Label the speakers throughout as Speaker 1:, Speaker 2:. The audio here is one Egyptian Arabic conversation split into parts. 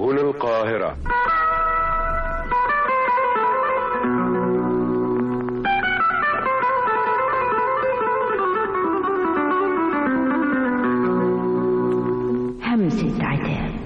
Speaker 1: سبل القاهرة
Speaker 2: همسة عتاب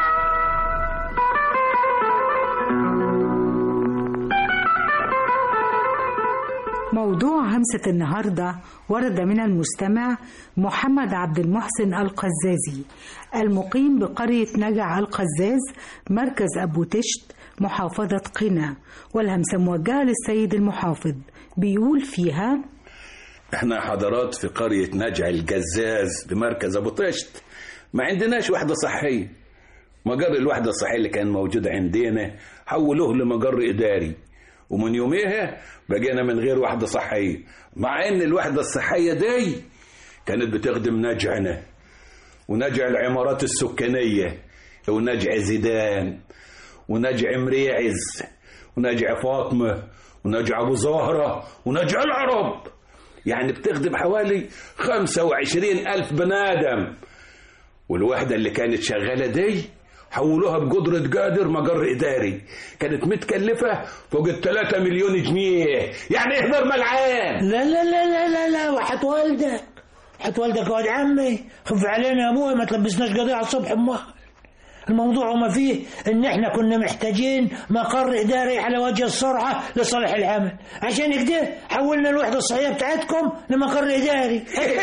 Speaker 3: موضوع همسة النهاردة ورد من المستمع محمد عبد المحسن القزازي المقيم بقرية نجع القزاز مركز أبو تشت محافظة قنا والهمسة موجهة للسيد المحافظ بيقول فيها
Speaker 4: احنا حضرات في قرية نجع الجزاز بمركز ابو طشت ما عندناش وحدة صحية مجر الوحدة الصحية اللي كان موجود عندنا حولوه لمجر إداري ومن يوميها بقينا من غير وحدة صحية مع ان الوحدة الصحية دي كانت بتخدم نجعنا ونجع العمارات السكانية ونجع زيدان ونجع مريعز ونجع فاطمة ونجع أبو زهرة ونجع العرب يعني بتخدم حوالي 25 ألف بني آدم والوحدة اللي كانت شغالة دي حولوها بقدرة قادر مجر إداري كانت متكلفة فوق الثلاثة مليون جنيه يعني اهدر ملعان
Speaker 5: لا لا لا لا لا لا وحت والدك حت والدك يا واد عمي خف علينا يا ابوي ما تلبسناش قضية على الصبح امه الموضوع وما فيه ان احنا كنا محتاجين مقر اداري على وجه السرعه لصالح العمل عشان كده حولنا الوحده الصحيه بتاعتكم لمقر اداري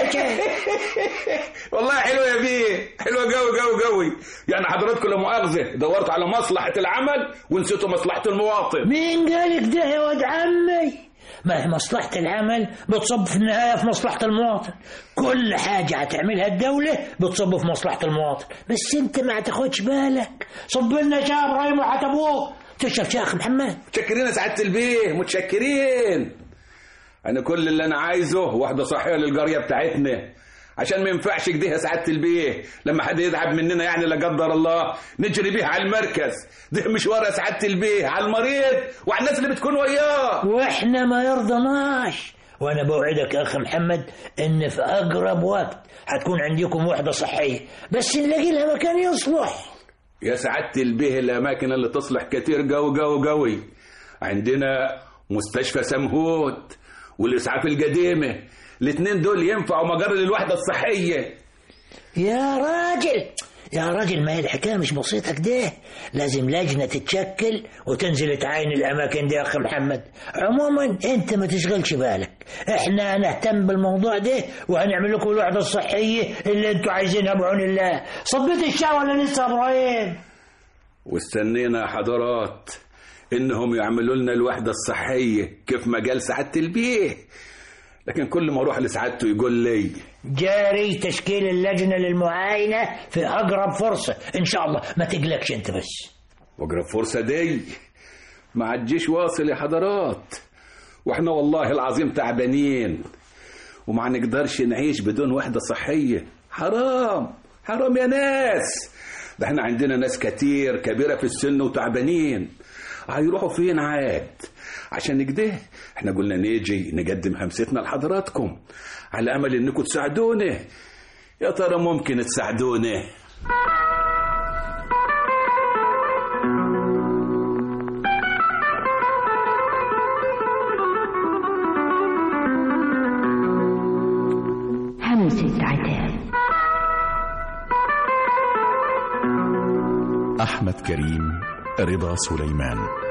Speaker 4: والله حلوة يا بيه حلوة قوي قوي قوي يعني حضراتكم لا مؤاخذة دورت على مصلحة العمل ونسيتوا مصلحة المواطن
Speaker 5: مين قالك ده يا واد عمي ما هي مصلحة العمل بتصب في النهاية في مصلحة المواطن كل حاجة هتعملها الدولة بتصب في مصلحة المواطن بس انت ما تاخدش بالك صب لنا شاي ابراهيم وحت ابوه تشرب شاي يا اخي محمد
Speaker 4: متشكرين يا سعادة البيه متشكرين أنا كل اللي أنا عايزه واحدة صحية للقرية بتاعتنا عشان ما ينفعش كده يا سعادة البيه لما حد يتعب مننا يعني لا قدر الله نجري بيه على المركز ده مشوار يا سعادة البيه على المريض وعلى الناس اللي بتكون وياه
Speaker 5: واحنا ما يرضناش وانا بوعدك يا اخي محمد ان في اقرب وقت هتكون عندكم وحده صحيه بس نلاقي لها مكان يصلح
Speaker 4: يا سعادة البيه الأماكن اللي تصلح كتير جو جو قوي عندنا مستشفى سمهود والإسعاف القديمة الاتنين دول ينفعوا مجر للوحدة الصحية
Speaker 5: يا راجل يا راجل ما هي الحكايه مش بسيطه كده لازم لجنه تتشكل وتنزل تعاين الاماكن دي يا اخي محمد عموما انت ما تشغلش بالك احنا هنهتم بالموضوع ده وهنعمل لكم الوحده الصحيه اللي انتوا عايزينها بعون الله صبيت الشاي ولا لسه يا ابراهيم
Speaker 4: واستنينا يا حضرات انهم يعملوا لنا الوحده الصحيه كيف ما قال سعاده البيه لكن كل ما اروح لسعادته يقول لي
Speaker 5: جاري تشكيل اللجنه للمعاينه في اقرب فرصه ان شاء الله ما تقلقش انت بس
Speaker 4: واقرب فرصه دي ما عديش واصل يا حضرات واحنا والله العظيم تعبانين وما نقدرش نعيش بدون وحده صحيه حرام حرام يا ناس ده احنا عندنا ناس كتير كبيره في السن وتعبانين هيروحوا فين عاد عشان كده احنا قلنا نيجي نقدم همستنا لحضراتكم على امل انكم تساعدونا يا ترى ممكن تساعدونا
Speaker 2: همسة عتاب
Speaker 6: أحمد كريم رضا سليمان